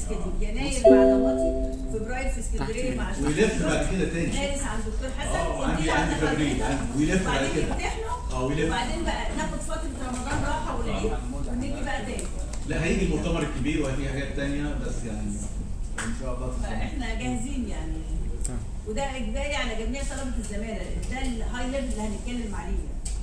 سكيدول يناير مع ضماتي فبراير في اسكندريه مع ويلف بعد كده تاني مارس عند دكتور حسن اه ابريل عندي عند عندي فبراير حضرتك عندي ويلف بعد وبعدين كده يمتحنوا اه ويلف وبعدين بقى ناخد فتره رمضان راحه والعيد ونيجي بقى تاني لا هيجي المؤتمر الكبير وهيجي حاجات تانية بس يعني ان شاء الله تستمر. فاحنا جاهزين يعني وده اجباري على جميع طلبه الزماله ده الهاي ليفل اللي هنتكلم عليه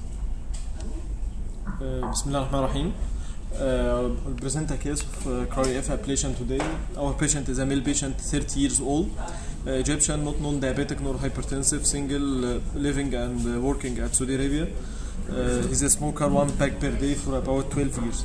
Uh, بسم الله الرحمن الرحيم. Uh, I'll present a case of uh, cryo-F ablation today. Our patient is a male patient, 30 years old, uh, Egyptian, not non-diabetic nor hypertensive, single, uh, living and uh, working at Saudi Arabia. Uh, he's a smoker, one pack per day for about 12 years.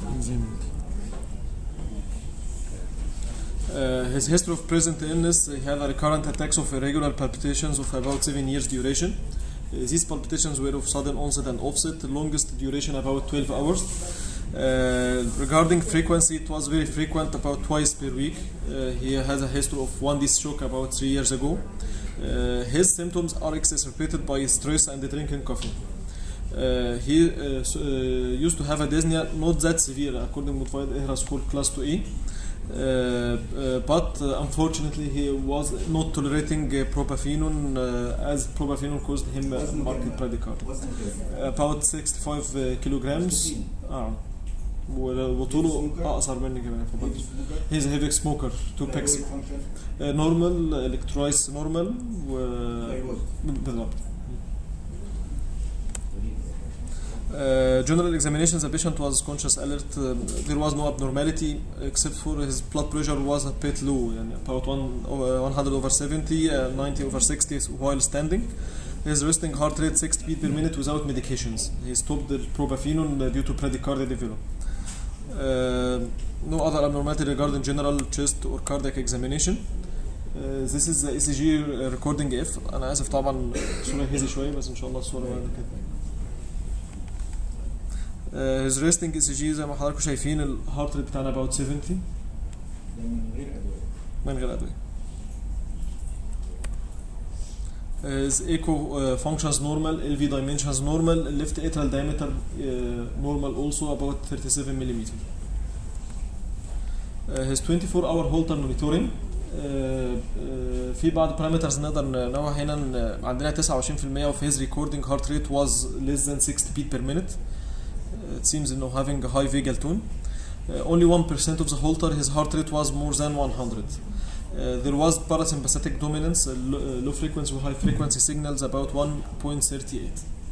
Uh, his history of present illness, he had a recurrent attacks of irregular palpitations of about 7 years duration. Uh, these palpitations were of sudden onset and offset, the longest duration about 12 hours. Uh, regarding frequency, it was very frequent, about twice per week. Uh, he has a history of one disc shock about three years ago. Uh, his symptoms are exacerbated by stress and drinking coffee. Uh, he uh, s- uh, used to have a dyspnea, not that severe, according to modified EHRA score class 2A. Uh, uh, but uh, unfortunately he was not tolerating uh, propafenone uh, as propafenone caused him uh, market bradycardia. وزن كام؟ about 65 kilograms اه و- وطوله اقصر مني كمان فبقى. He's a heavy smoker two packs uh, normal electrolytes normal و بالضبط Uh, general examination the patient was conscious alert uh, there was no abnormality except for his blood pressure was a bit low يعني about one, uh, 100 over 70 uh, 90 over 60 while standing his resting heart rate 60 beat per minute without medications he stopped the propafenone uh, due to bradycardia develop uh, no other abnormality regarding general chest or cardiac examination Uh, this is the ECG recording F انا اسف طبعا الصوره هيزي شويه بس ان شاء الله الصوره بعد كده Uh, his resting ECG زي ما حضراتكم شايفين الهارت ريت بتاعنا about 70 من غير ادويه من غير ادويه. Uh, his echo uh, functions normal, LV dimensions normal, left atrial diameter uh, normal also about 37 millimeter. Uh, his 24 hour Holter monitoring uh, uh, في بعض parameters نقدر ننوع هنا إن عندنا 29% of his recording heart rate was less than 60 beat per minute. Uh, it seems انه having a high vagal tone. Uh, only 1% of the Holter his heart rate was more than 100. Uh, there was parasympathetic dominance, uh, lo- uh, low frequency or high frequency signals about 1.38.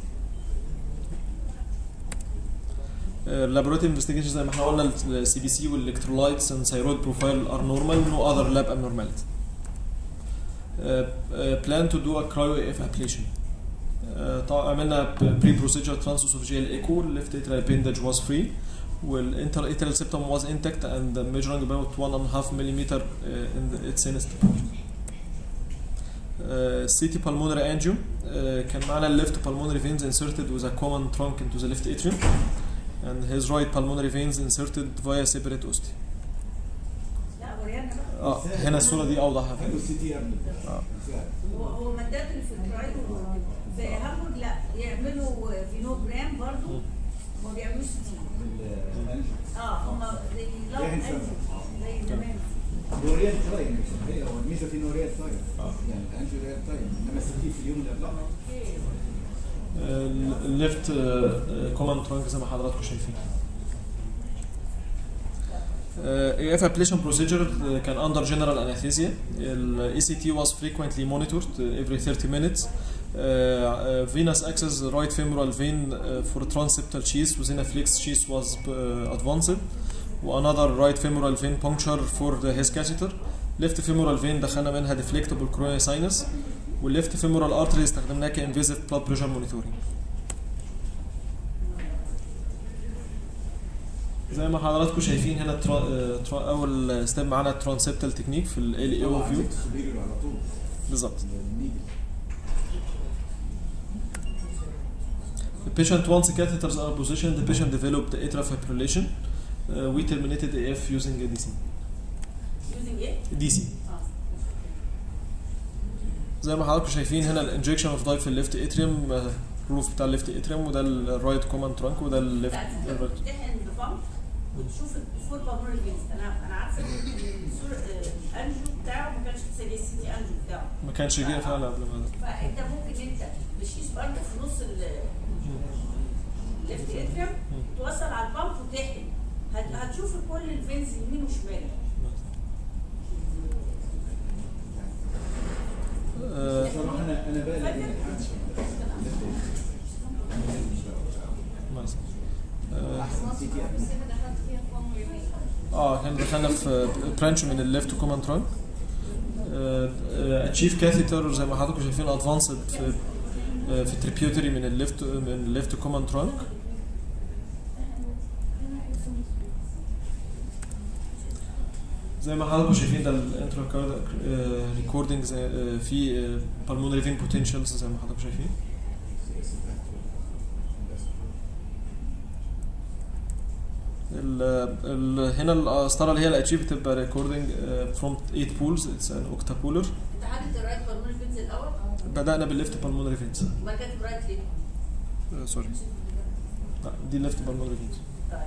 Uh, laboratory investigations زي ما احنا قلنا السي بي سي والالكترولايتس and thyroid profile are normal, no other lab abnormality. Uh, uh, plan to do a cryo F ablation. Uh, طبعا عملنا pre procedure transesophageal echo, left atrial appendage was free. والانتر atrial septum was intact and measuring about one and a half millimeter uh, in the, its thinnest part. Uh, CT pulmonary angio uh, كان معنا left pulmonary veins inserted with a common trunk into the left atrium and his right pulmonary veins inserted via separate osti. لا وريانا بقى اه هنا الصورة دي أوضح عنده سي تي قبل آه. هو هو مادات الفلترايد في هامبورج لا يعملوا فينوجرام برضو ما بيعملوش سي اه هم زي لو يعني أنزل، زي زمان نوريال تايم هي هو الميزه في نوريال تايم يعني الانجو ريال تايم انما السي تي في اليوم اللي قبلها اوكي الليفت كوماند ترانك زي ما حضراتكم شايفين AF ablation procedure uh, can under general anesthesia. ال ECT was frequently monitored uh, every 30 minutes. Uh, uh, venous access right femoral vein uh, for transeptal sheath within a flex sheath was uh, advanced. وanother right femoral vein puncture for the his catheter. left femoral vein دخلنا منها deflectable coronary sinus. والليفت femoral artery استخدمناه كinvasive blood pressure monitoring. زي ما حضراتكم شايفين هنا ترا... آه، ترا... اول ستيب معانا الترانسبتال تكنيك في ال اي او فيو بيجروا على طول بالظبط النيجل The patient once catheters are positioned, the patient developed atrial fibrillation. Uh, we terminated AF using a DC. يوزنج ايه؟ DC. اه زي ما حضراتكم شايفين هنا الانجكشن اوف داي في الليفت اتريوم الروف بتاع الليفت اتريوم وده الرايت كوماند ترانك وده الليفت بتاعت بتمتحن بفم وتشوف الفور بالمونري فينز انا انا عارفه ان الصوره الانجو بتاعه ما كانش جه فعلا قبل ما فانت ممكن انت تشيش برضه في نص ال الليفت اتريم توصل على البامب وتحقن هت- هتشوف كل الفينز يمين وشمال آه، صراحه انا انا بالي مثلا آه، احسن سي تي بس انا دخلت فيها فورم اه احنا دخلنا في برانش من الليفت كوماند ترانك اتشيف كاثيتر زي ما حضراتكم شايفين ادفانسد في آه، في تريبيوتري من الليفت من الليفت كوماند ترانك زي ما حضراتكم شايفين ده الانترا ريكوردنج في بالمونري فين بوتنشالز زي ما حضراتكم شايفين ال ال هنا القسطره اللي هي الاتشيف بتبقى ريكوردنج فروم 8 بولز اتس ان اوكتا بولر انت حاطط الرايت بالمونري فينز الاول بدانا بالليفت بالمونري فينز وبعد كده رايت ليه؟ سوري لا دي الليفت بالمونري فينز طيب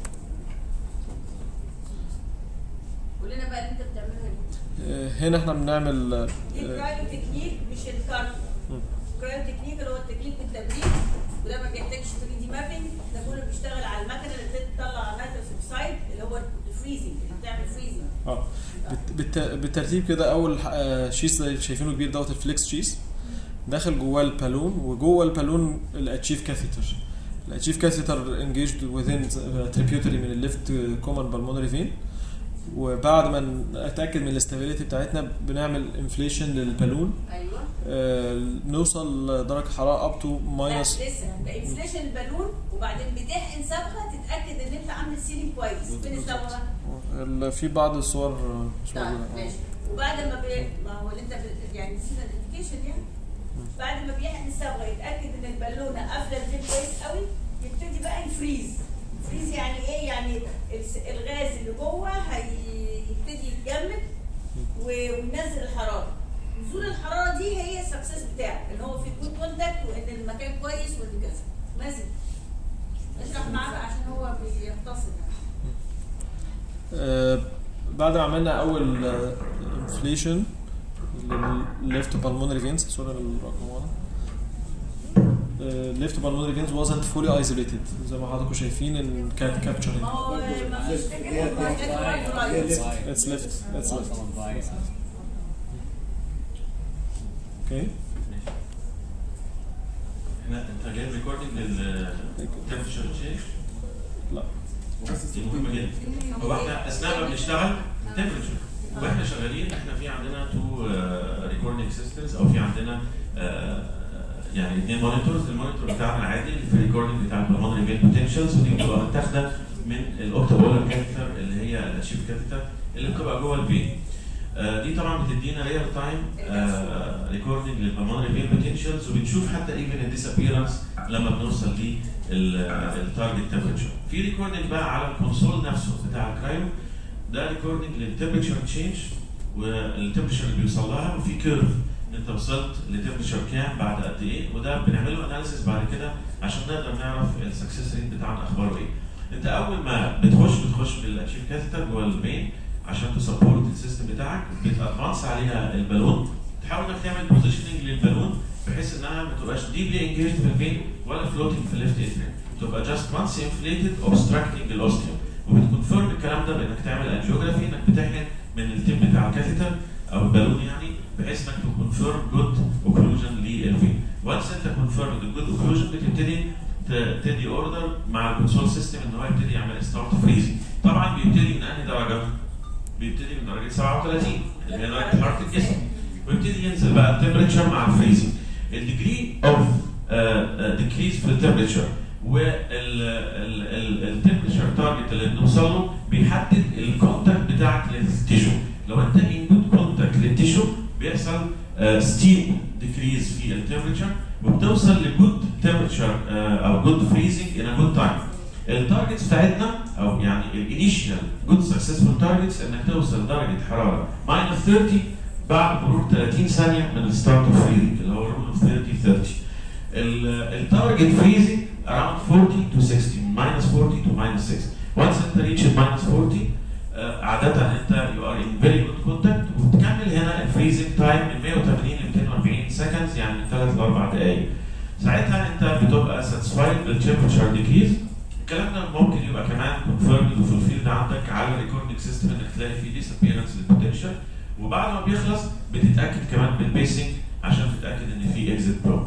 قول لنا بقى اللي انت بتعمله هنا هنا احنا بنعمل دي آه، كرايو تكنيك مش الكارت مم. كرايو تكنيك اللي هو التكنيك بالتبريد وده ما بيحتاجش 3 دي مابينج ده كله بيشتغل على المكنه اللي بتطلع نيتروس اوكسايد اللي هو الفريزنج اللي بتعمل فريزنج اه بالت- بالت- بالترتيب كده اول ح- آه، شيس زي اللي شايفينه كبير دوت الفليكس شيس داخل جواه البالون وجوه البالون الاتشيف كاثيتر الاتشيف كاثيتر انجيجد وذين تريبيوتري من الليفت كومن بالمونري فين وبعد ما نتاكد من الاستابيليتي بتاعتنا بنعمل انفليشن للبالون ايوه آه، نوصل لدرجه حراره اب تو لا ماينس لسه ده انفليشن البالون وبعدين بتحقن صبغه تتاكد ان انت عامل سيلينج كويس فين الصبغه؟ ال- في بعض الصور آه، مش طيب موجوده ماشي وبعد ما بي... ما هو اللي انت ب... يعني نسينا الانديكيشن يعني بعد ما بيحقن الصبغه يتاكد ان البالونه قافله الفين كويس قوي يبتدي بقى يفريز فريز يعني ايه يعني الس- الغاز اللي جوه هيبتدي يتجمد و- وينزل الحراره نزول الحراره دي هي السكسس بتاعك ان هو في جود كونتاكت وان المكان كويس وان كذا مازن اشرح معاه بقى عشان هو بيختصر آه، بعد ما عملنا اول انفليشن للليفت بالمونري فينز سوري الرقم واضح ليفت بالمونري فينز wasn't fully isolated زي ما حضراتكم شايفين ان كانت كابتشرنج ما هو ما فيش كده ما كانش برضه رايت. اتس ليفت اتس ليفت اوكي احنا انت جايب ريكوردنج للتمبشر تشينج لا دي مهمه جدا هو احنا اثناء ما بنشتغل التمبشر واحنا شغالين احنا في عندنا تو ريكوردنج سيستمز او في عندنا آه، يعني اثنين مونيتورز المونيتور بتاعنا العادي اللي في الريكوردنج بتاع البلمونري فين بوتنشالز ودي بتبقى متاخده من الاوكتابولر كاتيتر اللي هي الاتشيف كاتيتر اللي بتبقى جوه الفين آه، دي طبعا بتدينا ريال تايم ريكوردنج للبلمونري فين بوتنشالز وبنشوف حتى ايفن الديسابيرنس لما بنوصل للتارجت تمبرتشر في ريكوردنج بقى على الكونسول نفسه بتاع الكرايو ده ريكوردنج للتمبرتشر تشينج والتمبرتشر اللي بيوصل لها وفي كيرف ان انت وصلت لتمبرتشر كام بعد قد ايه وده بنعمله اناليسيس بعد كده عشان نقدر نعرف السكسس ريت بتاعنا اخباره ايه. انت اول ما بتخش بتخش بالاتشيف كاثيتر جوه الفين عشان تسبورت السيستم بتاعك بتادفانس عليها البالون تحاول انك تعمل بوزيشننج للبالون بحيث انها ما تبقاش ديبلي انجيجد في الفين ولا فلوتنج في الليفت اتريم تبقى جاست وانس انفليتد اوبستراكتنج الاوستيوم وبتكونفيرم الكلام ده بانك تعمل انجيوجرافي انك بتحقن من التيم بتاع الكاثيتر او البالون يعني بحيث انك تكونفيرم جود اوكلوجن للفين وانس انت كونفيرم الجود اوكلوجن بتبتدي ت- تدي اوردر مع الكونسول سيستم ان هو يبتدي يعمل ستارت فريزنج طبعا بيبتدي من انهي درجه؟ بيبتدي من درجه 37 اللي هي درجه حراره الجسم ويبتدي ينزل بقى التمبريتشر مع الفريزنج الديجري اوف ديكريز في التمبريتشر والتمبريتشر تارجت اللي بنوصل له بيحدد الكونتاكت بتاعك للتيشو لو انت ان جود كونتاكت للتيشو بيحصل ستيب ديكريز في التمبريتشر وبتوصل لجود تمبريتشر او جود فريزنج ان جود تايم التارجتس بتاعتنا او يعني الانيشال جود سكسسفول تارجتس انك توصل درجه حراره ماينس 30 بعد مرور 30 ثانيه من الستارت اوف فريزنج اللي هو الرول اوف 30 30 التارجت فريزنج around 40 to 60 minus 40 to minus 6 once انت reach minus 40 آه، عادة انت you are in very good contact وبتكمل هنا الفريزنج تايم اربع دقائق ساعتها انت بتبقى ساتسفايد بالتمبرتشر ديكريز الكلام ده ممكن يبقى كمان كونفيرمد وفولفيلد عندك على الريكوردنج سيستم انك تلاقي فيه ديسابيرنس للبوتنشال وبعد ما بيخلص بتتاكد كمان بالبيسنج عشان تتاكد ان في اكزيت بلوك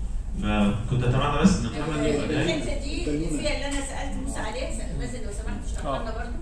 فكنت اتمنى بس ان محمد يبقى جاي الحته دي فيها اللي انا سالت موسى عليها مثلا لو سمحت اشرحها لنا برضه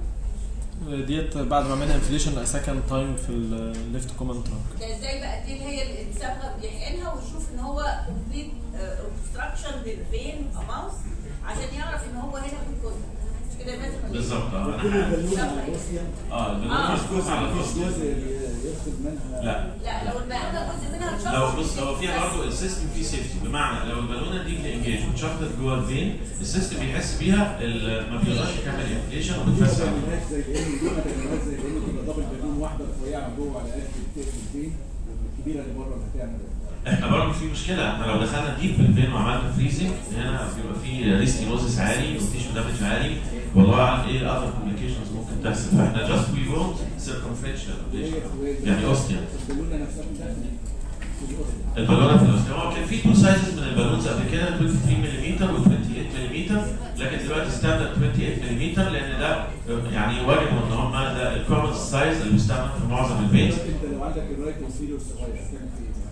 ديت بعد ما عملنا انفليشن سكند تايم في الليفت كوماند ترانك ده ازاي بقى دي اللي هي اللي الصبغه بيحقنها ويشوف ان هو كومبليت اوبستراكشن للفين اماوس عشان يعرف ان هو هنا في الجزء مش كده لازم ولا إيه؟ بالظبط اه كل انا البالونه الروسيا اه آه. البالونه مفيش مسكوك جزء على مفيش طول جزء يفقد منها لا لا لو البالونه جزء منها اتشفط لو بص هو فيها برضه السيستم فيه سيفتي بمعنى لو البالونه دي انجيج واتشفطت جوه الفين السيستم بيحس بيها ال- ما بيقدرش يكمل انفليشن في وبتفسر بالونات زي الام دي ما بالونات زي الام تبقى دبل بالون واحده رفيعه جوه على قد التيب الفين الكبيره اللي بره اللي هتعمل احنا برضه في مشكله احنا لو دخلنا ديب في الفين وعملنا فريزنج هنا بيبقى في ريستينوزس عالي وتيشو دامج عالي والله اعلم ايه الاذر كوميونيكيشنز ممكن تحصل فاحنا جاست وي وونت سيركمفرنشال يعني اوستيا البالونه نفسها بتدخل في الأوستيا. البالونه في الاوستيا هو كان في تو سايزز من البالونز قبل كده 23 ملم و 28 ملم لكن دلوقتي ستاندرد 28 ملم لان ده يعني وجدوا ان هم ده الكومن سايز اللي بيستعمل في معظم البيت انت لو عندك الرايت وسيريو صغير هتعمل فيه ايه؟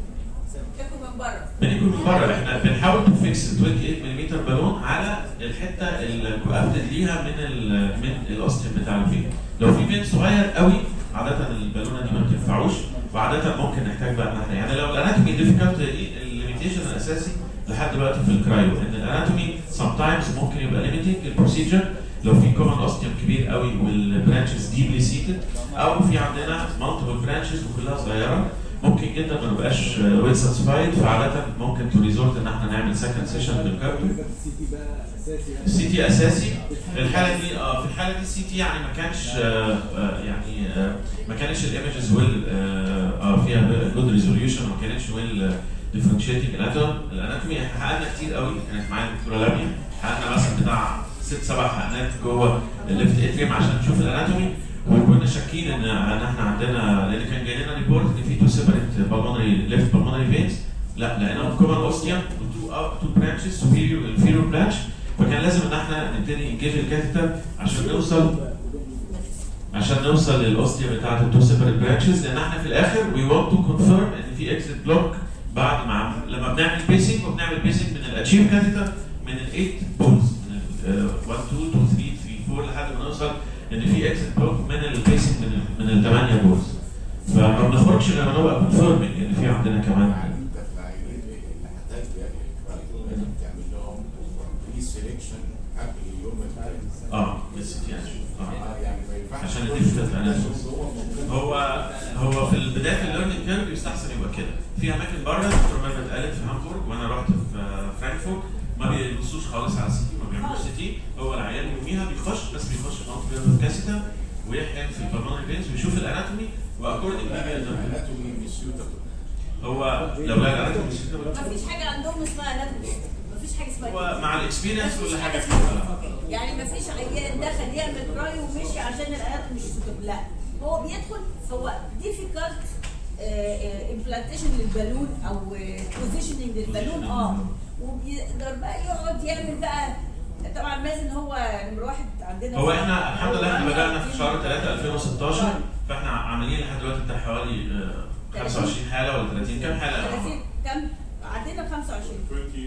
تاكل من بره بنيجي من بره احنا بنحاول نفكس 28 ملم بالون على الحته الكوابتد ليها من ال من الاوستيوم بتاع الفين لو في فين صغير قوي عاده البالونه دي ما بتنفعوش وعاده ممكن نحتاج بقى ان احنا يعني لو الاناتومي ديفيكالت الليميتيشن الاساسي لحد دلوقتي في الكرايو ان الاناتومي سم تايمز ممكن يبقى ليميتنج البروسيجر لو في كومن اوستيوم كبير قوي والبرانشز ديبلي سيتد او في عندنا مالتيبل برانشز وكلها صغيره ممكن جدا ما نبقاش ويل ساتسفايد فعاده ممكن تو ريزورت ان احنا نعمل سكند سيشن بالكارتو السي تي بقى اساسي يعني السي تي اساسي الحاله دي اه في الحاله دي السي تي يعني ما كانش آه آه يعني آه ما كانش الايمجز ويل اه آه، فيها جود ريزوليوشن ما كانتش ويل ديفرنشيتنج الاناتومي احنا حققنا كتير قوي كانت معايا الدكتوره لميا حققنا مثلا بتاع ست سبع حقنات جوه الليفت اتريم عشان نشوف الاناتومي وكنا شاكين ان ان احنا عندنا لان كان جاي لنا ريبورت ان في تو سيبريت بالمونري ليفت بالمونري فينز لا لقينا كومن اوستيوم وتو تو برانشز سوبيريور انفيريور برانش فكان لازم ان احنا نبتدي نجيب الكاتيتر عشان نوصل عشان نوصل للاوستيا بتاعت التو سيبريت برانشز لان احنا في الاخر وي ونت تو كونفيرم ان في اكزيت بلوك بعد ما عم- لما بنعمل بيسنج وبنعمل بيسنج من الاتشيف كاتيتر من الايت بولز من ال 1 2 2 3 3 4 لحد ما نوصل ان في اكزيت بلوك من البيسنج من ال من الثمانيه بولز فما بنخرجش غير لما نبقى كونفيرمنج ان في عندنا كمان يعني انت في العينين اللي هتحتاج يعني الكرايو لازم تعمل لهم بري سيلكشن قبل يوم الثالث اه بس يعني اه اه يعني ما ينفعش عشان تخش الديجيتال اناليسيس جوه ممكن هو هو في البدايه الليرنينج كيرف يستحسن يبقى كده في اماكن بره دكتور ميرفت قالت في هامبورغ وانا رحت في فرانكفورت ما بيبصوش خالص على السي تي ما بيعملوش سي تي هو العيان يوميها بيخش بس بيخش في كاسيتا ويحقن في البلمونري فينز ويشوف الاناتومي واكوردنج بيقدر الاناتومي مش suitable. هو لو لا الاناتومي مش كده مفيش حاجه عندهم اسمها اناتومي مفيش حاجه اسمها هو مع الاكسبيرينس مفيش كل حاجه اسمها بتبقى كده. يعني مفيش عيان دخل يعمل كراي ومشي عشان الاناتومي مش suitable. لا هو بيدخل هو ديفيكالت امبلانتيشن للبالون او بوزيشننج للبالون اه وبيقدر بقى يقعد يعمل بقى طبعا مازن هو نمر واحد عندنا هو في- احنا الحمد لله احنا بدانا في شهر 3 2016 فاحنا عاملين لحد دلوقتي بتاع حوالي آه، 25 حاله ولا 30 كام حاله؟ 30 كام عدينا 25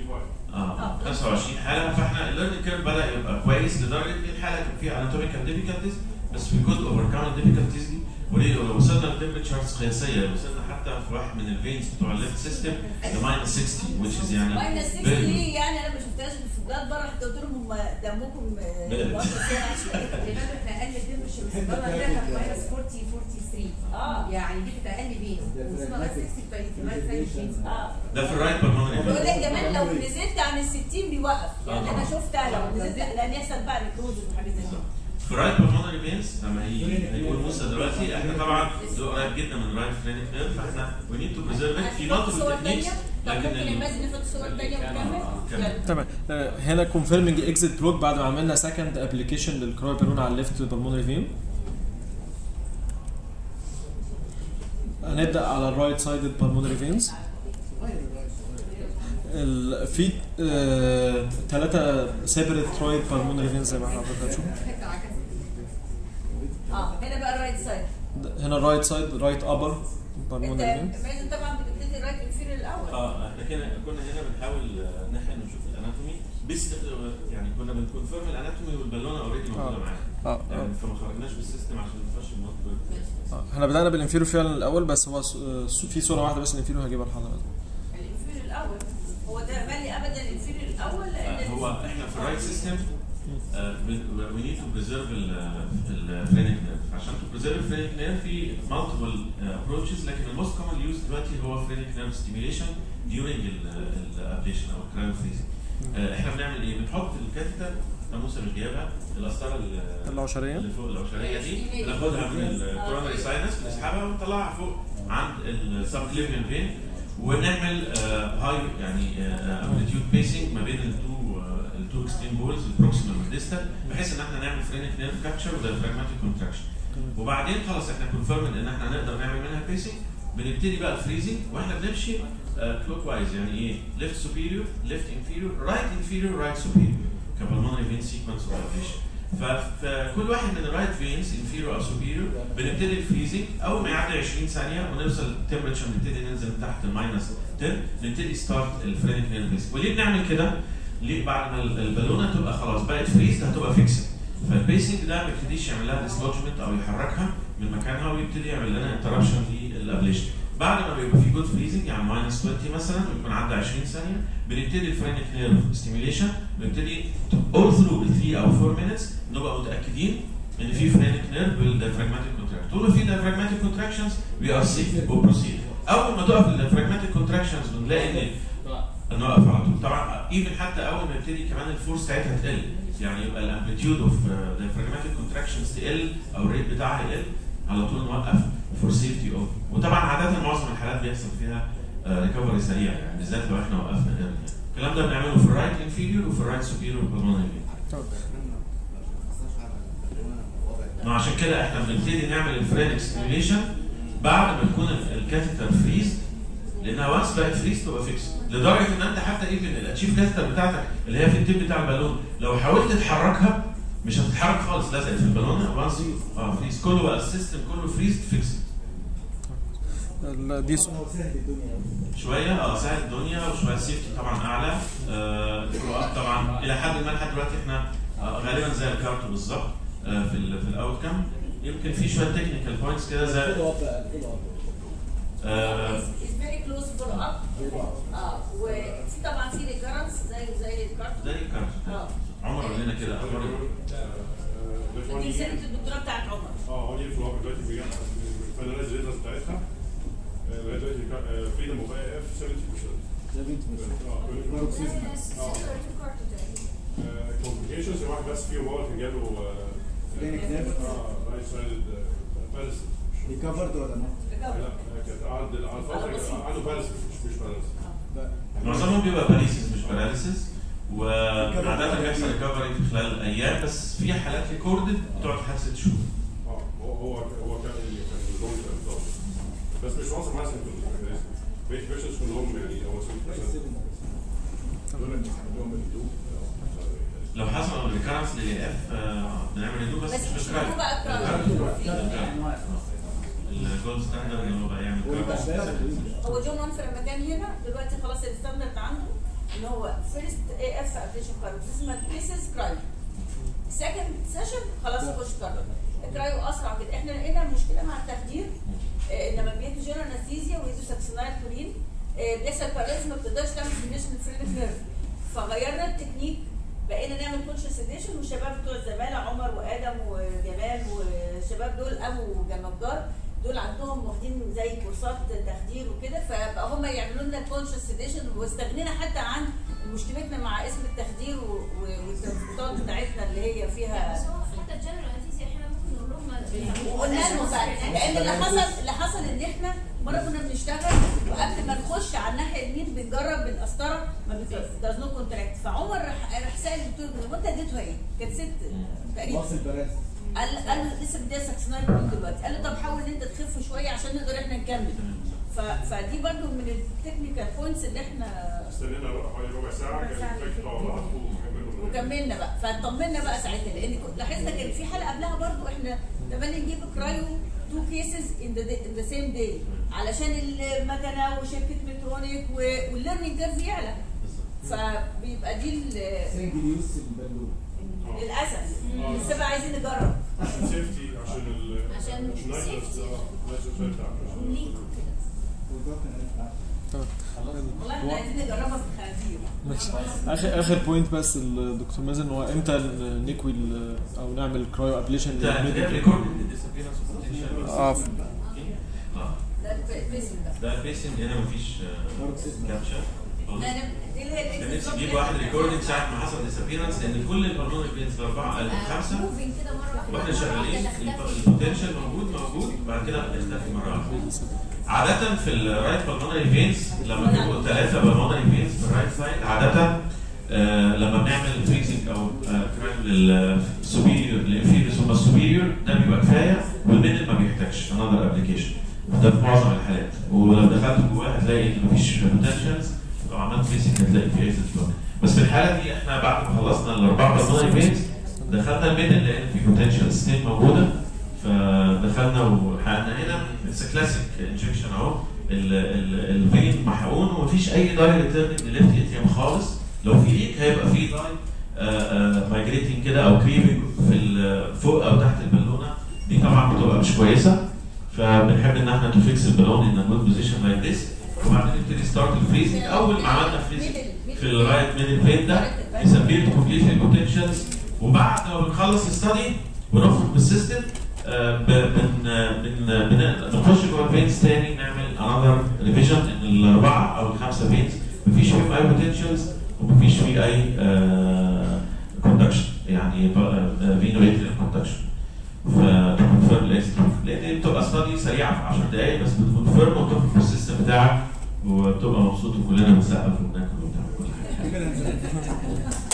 اه 25 حاله فاحنا الليرنينج كيرف بدا يبقى كويس لدرجه ان الحاله كان فيها اناتوميكال ديفيكالتيز بس وي كود اوفركم الديفيكالتيز دي وليه وصلنا لتمبرتشرز قياسيه وصلنا حتى في واحد من الفينز بتوع الليفت سيستم لماينس 60 which is يعني ماينس 60 very good. ليه يعني انا ما شفتهاش في الفجات بره حتى قلت لهم هم دمكم آه، بارد. برضه ساعة شوية. لماذا اقل تمبرشر بس الدولار ده كان ماينس 40 43 اه يعني دي كانت اقل بين وصلنا بقى 60 بقت ماينس 20 اه ده في الرايت بالمونري بقول فين لك كمان لو نزلت عن ال 60 بيوقف يعني آه. انا شفتها لو نزلت لان يحصل بقى نكروز وحاجات زي كده في الرايت بالمونري فينز لما هيجي هيقول موسى دلوقتي احنا طبعا ده قريب جدا من الرايت فرينك نيرف فاحنا وي نيد تو بريزيرف في هنحط صور مالتيبل تكنيكس تانية طب لكن ممكن ال- المازن نحط صور تانية ونكمل كمل. يلا. تمام آه، هنا كونفيرمنج اكزيت بلوك بعد ما عملنا سكند ابلكيشن للكراي بالون على الليفت بالمونري فين هنبدا على الرايت سايد بالمونري فينز ال- في ثلاثة سيبريت رايت بالمونري فين زي ما حضرتك هتشوف اه هنا بقى الرايت سايد هنا الرايت سايد رايت ابر انت بالمونري فين لازم طبعا بتبتدي الرايت انفيريور الاول اه احنا كنا كنا هنا بنحاول آه، ان احنا نشوف الاناتومي بس آه، يعني كنا بنكونفيرم الاناتومي والبالونه اوريدي موجوده آه. معانا اه اه يعني فما خرجناش بالسيستم عشان ما نخش الموضوع آه. احنا بدأنا بالانفيرو فعلا الاول بس هو س- آه، س- في صورة واحدة بس الانفيرو هجيبها الحلقة الانفيريور الاول هو ده مالي ابدا الانفيريور الاول لان هو احنا في الرايت سيستم وي نيد تو بريزيرف الفرينك نيرف عشان تو بريزيرف الفرينك نيرف في مالتيبل ابروتشز لكن الموست كومن يوز دلوقتي هو فرينك نيرف ستيميوليشن during الابليشن او الكرايو فريزنج احنا بنعمل ايه؟ بنحط الكاتيتر ناموسه مش جايبها القسطره ال- العشرية اللي فوق العشريه دي بناخدها من الكورونري ساينس بنسحبها ونطلعها فوق عند السبكليفيان فين ونعمل هاي يعني امبليتيود بيسنج ما بين التو التو اكستريم بولز البروكسيمال والديستال بحيث ان احنا نعمل فرينك نيرف كابتشر ودايفراجماتيك كونتراكشن وبعدين خلاص احنا كونفيرمد ان احنا نقدر نعمل منها بيسنج بنبتدي بقى الفريزنج واحنا بنمشي كلوك وايز يعني ايه ليفت سوبيريور ليفت انفيريور رايت انفيريور رايت سوبيريور كبالمونري فين سيكونس اوف فكل واحد من الرايت فينز انفيريور او سوبيريور بنبتدي الفريزنج اول ما يعدي 20 ثانيه ونوصل التمبرتشر نبتدي ننزل تحت الماينس 10 نبتدي ستارت الفرينك نيرفيس وليه بنعمل كده؟ ليه بعد ما البالونه تبقى خلاص بقت فريز هتبقى فيكسد فالبيسنج ده ما يبتديش يعمل لها ديسلوجمنت او يحركها من مكانها ويبتدي يعمل لنا انتربشن للابليشن بعد ما بيبقى في جود فريزنج يعني ماينس 20 مثلا ويكون عدى 20 ثانيه بنبتدي الفرينك نيرف ستيميوليشن بنبتدي اول ثرو 3 او 4 مينتس نبقى متاكدين ان في فرينك نيرف بالديافراجماتيك كونتراكشن طول ما في diaphragmatic كونتراكشنز وي ار سيف وبروسيد اول ما تقف الديافراجماتيك كونتراكشنز بنلاقي ان نوقف على طول طبعا ايفن حتى اول ما يبتدي كمان الفورس بتاعتها تقل يعني يبقى الامبليتيود اوف diaphragmatic كونتراكشنز تقل او الريت بتاعها يقل على طول نوقف فور سيفتي اوف وطبعا عاده معظم الحالات بيحصل فيها ريكفري سريع يعني بالذات لو احنا وقفنا ايرلي الكلام ده بنعمله في الرايت انفيريور وفي الرايت سوبيريور بالمونري ما عشان كده احنا بنبتدي نعمل الفرينك ستيميوليشن بعد ما تكون الكاثيتر فريز لانها وانس بقت فريز تبقى فيكس لدرجه ان انت حتى ايفن الاتشيف كاثيتر بتاعتك اللي هي في التيب بتاع البالون لو حاولت تحركها مش هتتحرك خالص لزقت في البالونه وانس اه فريز كله بقى السيستم كله فريز فيكس ال- دي صورة هو سهل الدنيا أوي. شويه اه سهل الدنيا وشويه السيفتي طبعا اعلى آه الفروقات طبعا الى حد ما لحد دلوقتي احنا آه غالبا زي الكارت بالظبط آه في ال في الاوت كام يمكن في شويه تكنيكال بوينتس كده زي فولو اب بقى فولو اب آه از فيري كلوز فولو اب اه وفي طبعا في ريكرنس زي زي الكارت زي الكارت اه عمر قال لنا كده اخبار إيه؟ دي سنه الدكتوراه بتاعت عمر اه هو دي الفروق دلوقتي بيجي فاينلايز الريترز بتاعتها آه، لغايه دلوقتي فريدم اوف اي اف 70% ده بيت اه باروكسيزم كومبليكيشنز واحد بس فيهم هو كان جاله Phrenic nerve. اه رايت سايد بالانس ريكفرد ولا ما؟ لا كانت قعد على فتره عنده بالانس مش مش بالانس معظمهم بيبقى باريسيس مش باراليسيس وعادة بيحصل ريكفري في خلال ايام بس في حالات ريكوردد بتقعد لحد ست شهور اه هو هو هو كان كان لونج تيرم بس مش واصل معاه سيمتومز بقيت بيشنز كلهم يعني هو 70% دول اللي عندهم الهدوء لو حصل ريكارنس للاي اف بنعمل هدوء بس بس مش مش بكرايم هو بقى كرايم. الجولد ستاندرد اللي هو بقى يعمل كرايم هو جون وانفر لما كان هنا دلوقتي خلاص الستاندرد عنده ان هو فيرست اي اف ابليشن كارديزمال كيسز كرايم سكند سيشن خلاص يخش كارديو الكرايو اسرع كده احنا لقينا مشكله مع التخدير آه، لما بيدوا جنرال انستيزيا ويدوا ساكسينايل كورين آه، بيحصل باراليز ما بتقدرش تعمل سيميشن للفرينك نيرف فغيرنا التكنيك بقينا نعمل كونشس سيديشن والشباب بتوع الزمالة عمر وادم وجمال والشباب دول ابو جنبار دول عندهم واخدين زي كورسات تخدير وكده فبقى هم يعملوا لنا كونشس سيديشن واستغنينا حتى عن مشكلتنا مع اسم التخدير و- و- والتظبيطات بتاعتنا اللي هي فيها بس هو حتى الجنرال انستيزيا احنا ممكن نقول لهم ما- وقلنا لهم بقى لان اللي حصل اللي حصل ان احنا مره كنا بنشتغل وقبل ما نخش على الناحيه اليمين بنجرب بالقسطره ما داز نو كونتراكت فعمر راح راح سال الدكتور بيقول له انت اديته ايه؟ كانت ست تقريبا واصل باراليس قال قال له لسه بدي ساكسنايل كورين دلوقتي قال له طب حاول ان انت تخف شويه عشان نقدر احنا نكمل ف- فدي برضو من التكنيكال بوينتس اللي احنا استنينا بقى حوالي ربع ساعه كان الفكره مع بعض وكملوا وكملنا بقى فطمنا بقى ساعتها لان كنت لاحظنا كان في حلقه قبلها برضو احنا تملي نجيب كرايو تو كيسز ان ذا سيم داي علشان المكنه وشركه مترونيك والليرنينج كيرف يعلى فبيبقى دي ال- سنجل يوز البالون للاسف لسه بقى عايزين نجرب عشان سيفتي عشان ال عشان النايترس safety. اه النايترس بتاع ليك كده بالظبط انا والله احنا عايزين نجربها في الخنازير ماشي اخر اخر بوينت بس الدكتور مازن هو امتى ن- نكوي ال- او نعمل كرايو ابليشن انت جايب ريكورد الديسابيرنس بوتنشال اه في- اه ده البيسنج ده ده البيسنج هنا مفيش كابشن ده أنا- دي اللي هي كان نفسي اجيب واحد ريكوردنج ساعه ما حصل ديسابيرنس لان كل البالون بينز الاربعه الخمسه موفينج كده مره واحده واحنا مرة شغالين واحدة تختفي. البوتنشال موجود موجود بعد كده بيختفي مره واحده عادة في الرايت بالمونري فينز لما بيبقوا ثلاثة بالمونري فينز في الرايت سايد عادة آه لما بنعمل فريزنج او آه كمان للسوبيريور للانفيريور ثم السوبيريور ده بيبقى كفايه والميدل ما بيحتاجش انذر ابلكيشن ده في معظم الحالات ولو دخلت جواه هتلاقي ان مفيش بوتنشالز لو عملت فريزنج هتلاقي في اكزت بلوك بس في الحاله دي احنا بعد ما خلصنا الاربعه بالمونري فينز دخلنا الميدل لان في بوتنشال ستيل موجوده فدخلنا وحققنا هنا اتس كلاسيك انجكشن اهو ال- ال- الفين محقون ومفيش اي داي ريتيرنج لليفت اتريوم خالص لو في ليك هيبقى في داي مايجريتنج كده او كريبنج في ال- فوق او تحت البالونه دي طبعا بتبقى مش كويسه فبنحب ان احنا تفكس البالون ان جود بوزيشن لايك ذس وبعدين نبتدي ستارت الفريزنج اول ما عملنا فريزنج في الرايت ميدل فين ده نسبيل كومبليت البوتنشالز وبعد ما بنخلص الستادي ونخرج بالسيستم آه، ب- بن بن بن- بنخش جوه الفينز تاني نعمل انذر ريفيجن ان الاربعه او الخمسه فينز مفيش فيهم اي بوتنشالز ومفيش فيه اي كوندكشن يعني فينو اتريال كوندكشن فتكونفيرم الاكزيت لان دي بتبقى ستادي سريعه في 10 دقائق بس بتكونفيرم وتخرج بالسيستم بتاعك وبتبقى مبسوط وكلنا بنسقف وبناكل وبتاع كل حاجه كده هنزل